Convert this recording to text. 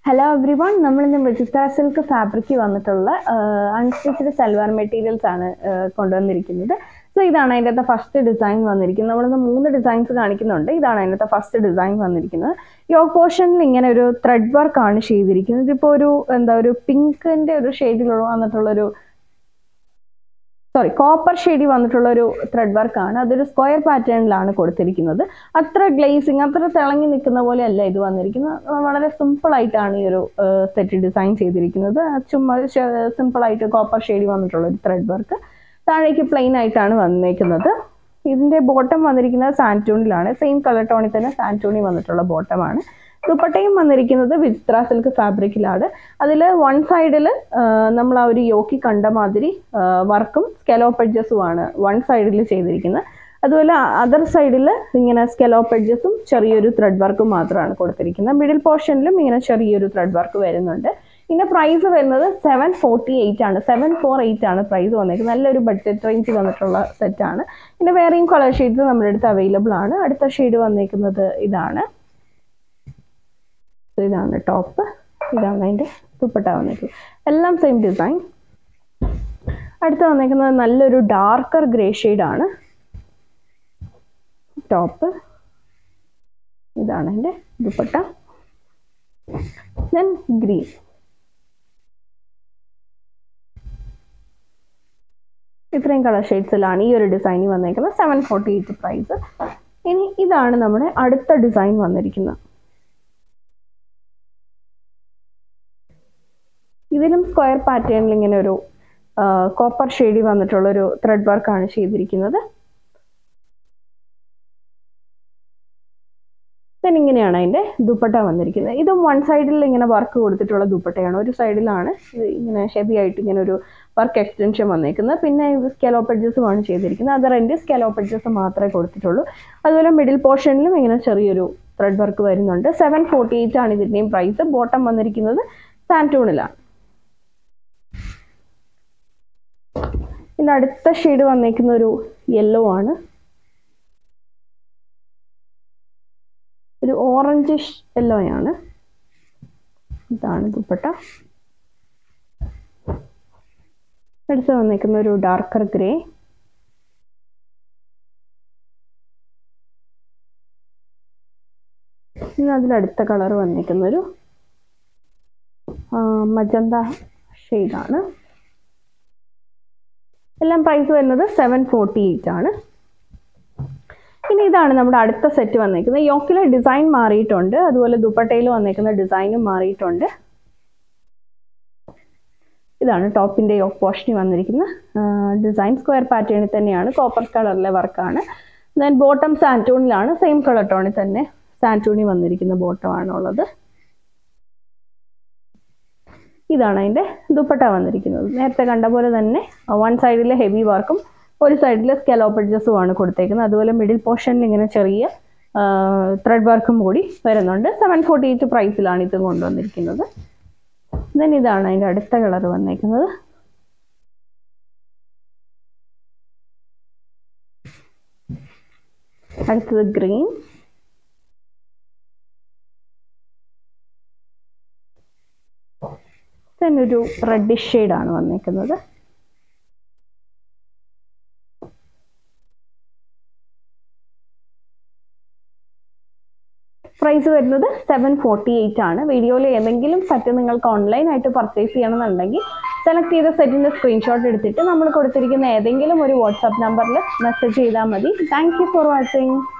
hello everyone നമ്മളിന്ന് വെജിറ്റ silk fabric വന്നിട്ടുള്ള അൺസ്റ്റിച്ച്ഡ് സൽവാർ മെറ്റീരിയൽസ് ആണ് ആ, കൊണ്ടുവന്നിരിക്കുന്നത് സോ ഇതാണ് അതിൻ്റെ ഫസ്റ്റ് ഡിസൈൻ വന്നിരിക്കുന്നത് നമ്മളിന്ന് മൂന്ന് ഡിസൈൻസ് കാണിക്കുന്നുണ്ട് ഇതാണ് അതിൻ്റെ ഫസ്റ്റ് ഡിസൈൻ വന്നിരിക്കുന്നത് യോഗ് പോർഷനിൽ ഇങ്ങനെ ഒരു ത്രെഡ് വർക്ക് ആണ് ചെയ്തിരിക്കുന്നത് ഇതിപ്പോൾ ഒരു എന്താ ഒരു പിങ്കിൻ്റെ ഒരു ഷെയ്ഡിലുള്ള വന്നിട്ടുള്ളൊരു സോറി കോപ്പർ ഷെയ്ഡിൽ വന്നിട്ടുള്ള ഒരു ത്രെഡ് വർക്ക് ആണ് അതൊരു സ്ക്വയർ പാറ്റേണിലാണ് കൊടുത്തിരിക്കുന്നത് അത്ര ഗ്ലേസിങ് അത്ര തിളങ്ങി നിൽക്കുന്ന പോലെ അല്ല ഇത് വന്നിരിക്കുന്നത് ആ, വളരെ സിമ്പിൾ ആയിട്ടാണ് ഈ ഒരു സെറ്റ് ഡിസൈൻ ചെയ്തിരിക്കുന്നത് ആ, ചുമ്മാ സിമ്പിൾ ആയിട്ട് കോപ്പർ ഷെയ്ഡിൽ വന്നിട്ടുള്ള ഒരു ത്രെഡ് വർക്ക് താഴേക്ക് പ്ലെയിൻ ആയിട്ടാണ് വന്നേക്കുന്നത് ഇതിന്റെ ബോട്ടം വന്നിരിക്കുന്നത് സാൻറ്റൂണിലാണ് സെയിം കളർ ടോണിൽ തന്നെ സാൻറ്റൂണി വന്നിട്ടുള്ള ബോട്ടമാണ് ദുപ്പട്ടയും വന്നിരിക്കുന്നത് വിചിത്ര സിൽക്ക് ഫാബ്രിക്കിലാണ് അതിൽ വൺ സൈഡിൽ നമ്മൾ ആ ഒരു യോക്കി കണ്ട മാതിരി വർക്കും സ്കെലോപ്പ് എഡ്ജസുമാണ് വൺ സൈഡിൽ ചെയ്തിരിക്കുന്നത് അതുപോലെ അതർ സൈഡിൽ ഇങ്ങനെ സ്കെലോപ്പ് എഡ്ജസും ചെറിയൊരു ത്രെഡ് വർക്കും മാത്രമാണ് കൊടുത്തിരിക്കുന്നത് മിഡിൽ പോർഷനിലും ഇങ്ങനെ ചെറിയൊരു ത്രെഡ് വർക്ക് വരുന്നുണ്ട് ഇതിന്റെ പ്രൈസ് വരുന്നത് സെവൻ ഫോർട്ടി എയ്റ്റ് ആണ് സെവൻ ഫോർ എയ്റ്റ് ആണ് പ്രൈസ് വന്നേക്കുന്നത് നല്ലൊരു ബഡ്ജറ്റ് റേഞ്ച് വന്നിട്ടുള്ള സെറ്റാണ് പിന്നെ വേറെയും കളർ ഷെയ്ഡ്സ് നമ്മുടെ അടുത്ത് അവൈലബിൾ ആണ് അടുത്ത ഷെയ്ഡ് വന്നേക്കുന്നത് ഇതാണ് So ഇതാണ് ടോപ്പ് ഇതാണ് അതിൻ്റെ ദുപ്പട്ട വന്നിട്ടുള്ളത് എല്ലാം സെയിം ഡിസൈൻ അടുത്ത് വന്നേക്കുന്നത് നല്ലൊരു ഡാർക്കർ ഗ്രേ ആണ് ടോപ്പ് ഇതാണ് എൻ്റെ ദുപ്പട്ട ദെൻ ഗ്രീൻ ഇത്രയും കളർ ഷെയ്ഡ്സിലാണ് ഈ ഒരു ഡിസൈനിൽ വന്നേക്കുന്നത് സെവൻ ഫോർട്ടി എയ്റ്റ് പ്രൈസ് ഇനി ഇതാണ് നമ്മുടെ അടുത്ത ഡിസൈൻ വന്നിരിക്കുന്നത് ഇതിലും സ്ക്വയർ പാറ്റേണിൽ ഇങ്ങനെ ഒരു കോപ്പർ ഷെയ്ഡിൽ വന്നിട്ടുള്ള ഒരു ത്രെഡ് വർക്കാണ് ചെയ്തിരിക്കുന്നത് ദെൻ ഇങ്ങനെയാണ് അതിൻ്റെ ദുപ്പട്ട വന്നിരിക്കുന്നത് ഇതും വൺ സൈഡിൽ ഇങ്ങനെ വർക്ക് കൊടുത്തിട്ടുള്ള ദുപ്പട്ടയാണ് ഒരു സൈഡിലാണ് ഇത് ഇങ്ങനെ ഹെവി ആയിട്ട് ഇങ്ങനെ ഒരു വർക്ക് എക്സ്റ്റൻഷൻ വന്നേക്കുന്നത് പിന്നെ സ്കെലോപ്പ് എഡ്ജസുമാണ് ചെയ്തിരിക്കുന്നത് അതർ എൻ്റെ സ്കെലോപ്പ് എഡ്ജസ് മാത്രമേ കൊടുത്തിട്ടുള്ളൂ അതുപോലെ മിഡിൽ പോർഷനിലും ഇങ്ങനെ ചെറിയൊരു ത്രെഡ് വർക്ക് വരുന്നുണ്ട് സെവൻ ഫോർട്ടി എയ്റ്റ് ആണ് ഇതിൻ്റെയും പ്രൈസ് ബോട്ടം വന്നിരിക്കുന്നത് സാൻറ്റൂണിലാണ് ഇതിൻ്റെ അടുത്ത ഷെയ്ഡ് വന്നേക്കുന്ന ഒരു യെല്ലോ ആണ് ഒരു ഓറഞ്ച് യെല്ലോ ആണ് ഇതാണ് ദുപ്പട്ട അടുത്ത് വന്നേക്കുന്ന ഒരു ഡാർക്കർ ഗ്രേ ഇനി അതിലടുത്ത കളർ വന്നേക്കുന്ന ഒരു മജന്ത ഷെയ്ഡാണ് എല്ലാം പ്രൈസ് വരുന്നത് സെവൻ ഫോർട്ടി എയ്റ്റ് ആണ് ഇനി ഇതാണ് നമ്മുടെ അടുത്ത സെറ്റ് വന്നേക്കുന്നത് യോക്കിലെ ഡിസൈൻ മാറിയിട്ടുണ്ട് അതുപോലെ ദുപ്പട്ടയിൽ വന്നേക്കുന്ന ഡിസൈനും മാറിയിട്ടുണ്ട് ഇതാണ് ടോപ്പിന്റെ യോക്ക് പോർഷനിൽ വന്നിരിക്കുന്ന ഡിസൈൻ സ്ക്വയർ പാറ്റേണിൽ തന്നെയാണ് കോപ്പർ കളറിലെ വർക്കാണ് ദെൻ ബോട്ടം സാൻറ്റൂണിലാണ് സെയിം കളർ ടോണിൽ തന്നെ സാൻറ്റൂണി വന്നിരിക്കുന്ന ബോട്ടമാണ് ഉള്ളത് ഇതാണ് അതിൻ്റെ ദുപ്പട്ട വന്നിരിക്കുന്നത് നേരത്തെ കണ്ട പോലെ തന്നെ വൺ സൈഡിൽ ഹെവി വർക്കും ഒരു സൈഡിൽ സ്കെലോപ്പ് എഡ്ജസുമാണ് കൊടുത്തേക്കുന്നത് അതുപോലെ മിഡിൽ പോർഷനിൽ ഇങ്ങനെ ചെറിയ ത്രെഡ് വർക്കും കൂടി വരുന്നുണ്ട് സെവൻ ഫോർട്ടി എയ്റ്റ് പ്രൈസിലാണ് ഇത് കൊണ്ടുവന്നിരിക്കുന്നത് ദെൻ ഇതാണ് അതിൻ്റെ അടുത്ത കളർ വന്നേക്കുന്നത് അടുത്തത് ഗ്രീൻ ദെൻ ഒരു റെഡിഷ് ഷെയ്ഡാണ് വന്നേക്കുന്നത് പ്രൈസ് വരുന്നത് സെവൻ ഫോർട്ടി എയ്റ്റ് ആണ് വീഡിയോയിൽ ഏതെങ്കിലും സെറ്റ് നിങ്ങൾക്ക് ഓൺലൈനായിട്ട് പർച്ചേസ് ചെയ്യണമെന്നുണ്ടെങ്കിൽ സെലക്ട് ചെയ്ത സെറ്റിൻ്റെ സ്ക്രീൻഷോട്ട് എടുത്തിട്ട് നമ്മൾ കൊടുത്തിരിക്കുന്ന ഏതെങ്കിലും ഒരു വാട്സാപ്പ് നമ്പറിൽ മെസ്സേജ് ചെയ്താൽ മതി താങ്ക് യു ഫോർ വാച്ചിങ്